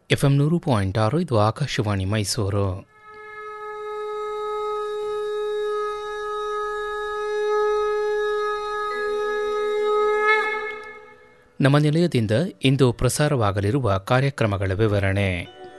F M ನೂರು point ಆರು ಇದು ಆಕಾಶವಾಣಿ ಮೈಸೂರು ನಮ್ಮ ನಿಲಯದಿಂದ ಇಂದು ಪ್ರಸಾರವಾಗಲಿರುವ ಕಾರ್ಯಕ್ರಮಗಳ ವಿವರಣೆ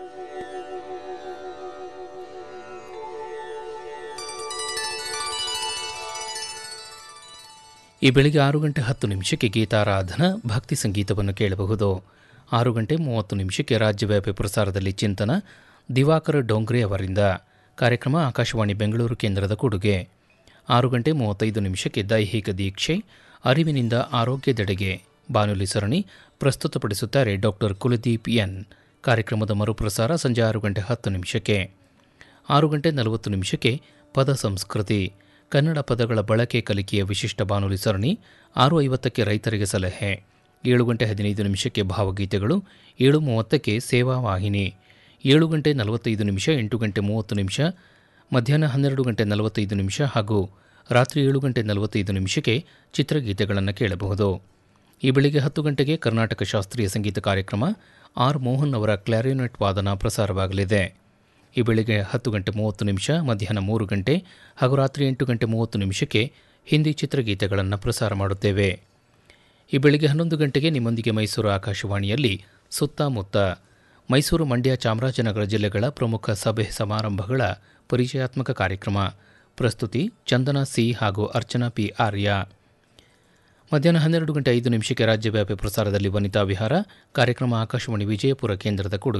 ಈ ಬೆಳಿಗ್ಗೆ ಆರು ಗಂಟೆ ಹತ್ತು ನಿಮಿಷಕ್ಕೆ ಗೀತಾರಾಧನ ಭಕ್ತಿ ಸಂಗೀತವನ್ನು ಕೇಳಬಹುದು ಆರು ಗಂಟೆ ಮೂವತ್ತು ನಿಮಿಷಕ್ಕೆ ರಾಜ್ಯವ್ಯಾಪಿ ಪ್ರಸಾರದಲ್ಲಿ ಚಿಂತನ ದಿವಾಕರ ಡೋಂಗ್ರೆ ಅವರಿಂದ ಕಾರ್ಯಕ್ರಮ ಆಕಾಶವಾಣಿ ಬೆಂಗಳೂರು ಕೇಂದ್ರದ ಕೊಡುಗೆ ಆರು ಗಂಟೆ ಮೂವತ್ತೈದು ನಿಮಿಷಕ್ಕೆ ದೈಹಿಕ ದೀಕ್ಷೆ ಅರಿವಿನಿಂದ ಆರೋಗ್ಯದೆಡೆಗೆ ಬಾನುಲಿ ಸರಣಿ ಪ್ರಸ್ತುತಪಡಿಸುತ್ತಾರೆ ಡಾಕ್ಟರ್ ಕುಲದೀಪ್ ಎನ್ ಕಾರ್ಯಕ್ರಮದ ಮರುಪ್ರಸಾರ ಸಂಜೆ ಆರು ಗಂಟೆ ಹತ್ತು ನಿಮಿಷಕ್ಕೆ ಆರು ಗಂಟೆ ನಲವತ್ತು ನಿಮಿಷಕ್ಕೆ ಪದ ಸಂಸ್ಕೃತಿ ಕನ್ನಡ ಪದಗಳ ಬಳಕೆ ಕಲಿಕೆಯ ವಿಶಿಷ್ಟ ಬಾನುಲಿ ಸರಣಿ ಆರು ಐವತ್ತಕ್ಕೆ ರೈತರಿಗೆ ಸಲಹೆ ಏಳು ಗಂಟೆ ಹದಿನೈದು ನಿಮಿಷಕ್ಕೆ ಭಾವಗೀತೆಗಳು ಏಳು ಮೂವತ್ತಕ್ಕೆ ಸೇವಾ ವಾಹಿನಿ ಏಳು ಗಂಟೆ ನಲವತ್ತೈದು ನಿಮಿಷ ಎಂಟು ಗಂಟೆ ಮೂವತ್ತು ನಿಮಿಷ ಮಧ್ಯಾಹ್ನ ಹನ್ನೆರಡು ಗಂಟೆ ನಲವತ್ತೈದು ನಿಮಿಷ ಹಾಗೂ ರಾತ್ರಿ ಏಳು ಗಂಟೆ ನಲವತ್ತೈದು ನಿಮಿಷಕ್ಕೆ ಚಿತ್ರಗೀತೆಗಳನ್ನು ಕೇಳಬಹುದು ಈ ಬೆಳಿಗ್ಗೆ ಹತ್ತು ಗಂಟೆಗೆ ಕರ್ನಾಟಕ ಶಾಸ್ತ್ರೀಯ ಸಂಗೀತ ಕಾರ್ಯಕ್ರಮ ಆರ್ ಮೋಹನ್ ಅವರ ಕ್ಲಾರಿನೆಟ್ ವಾದನ ಪ್ರಸಾರವಾಗಲಿದೆ ಈ ಬೆಳಿಗ್ಗೆ ಹತ್ತು ಗಂಟೆ ಮೂವತ್ತು ನಿಮಿಷ ಮಧ್ಯಾಹ್ನ ಮೂರು ಗಂಟೆ ಹಾಗೂ ರಾತ್ರಿ ಎಂಟು ಗಂಟೆ ಮೂವತ್ತು ನಿಮಿಷಕ್ಕೆ ಹಿಂದಿ ಚಿತ್ರಗೀತೆಗಳನ್ನು ಪ್ರಸಾರ ಮಾಡುತ್ತೇವೆ ಈ ಬೆಳಿಗ್ಗೆ ಹನ್ನೊಂದು ಗಂಟೆಗೆ ನಿಮ್ಮೊಂದಿಗೆ ಮೈಸೂರು ಆಕಾಶವಾಣಿಯಲ್ಲಿ ಸುತ್ತಮುತ್ತ ಮೈಸೂರು ಮಂಡ್ಯ ಚಾಮರಾಜನಗರ ಜಿಲ್ಲೆಗಳ ಪ್ರಮುಖ ಸಭೆ ಸಮಾರಂಭಗಳ ಪರಿಚಯಾತ್ಮಕ ಕಾರ್ಯಕ್ರಮ ಪ್ರಸ್ತುತಿ ಚಂದನಾ ಸಿ ಹಾಗೂ ಅರ್ಚನಾ ಪಿ ಆರ್ಯ ಮಧ್ಯಾಹ್ನ ಹನ್ನೆರಡು ಗಂಟೆ ಐದು ನಿಮಿಷಕ್ಕೆ ರಾಜ್ಯವ್ಯಾಪಿ ಪ್ರಸಾರದಲ್ಲಿ ವನಿತಾ ವಿಹಾರ ಕಾರ್ಯಕ್ರಮ ಆಕಾಶವಾಣಿ ವಿಜಯಪುರ ಕೇಂದ್ರದ ಕೊಡುಗೆ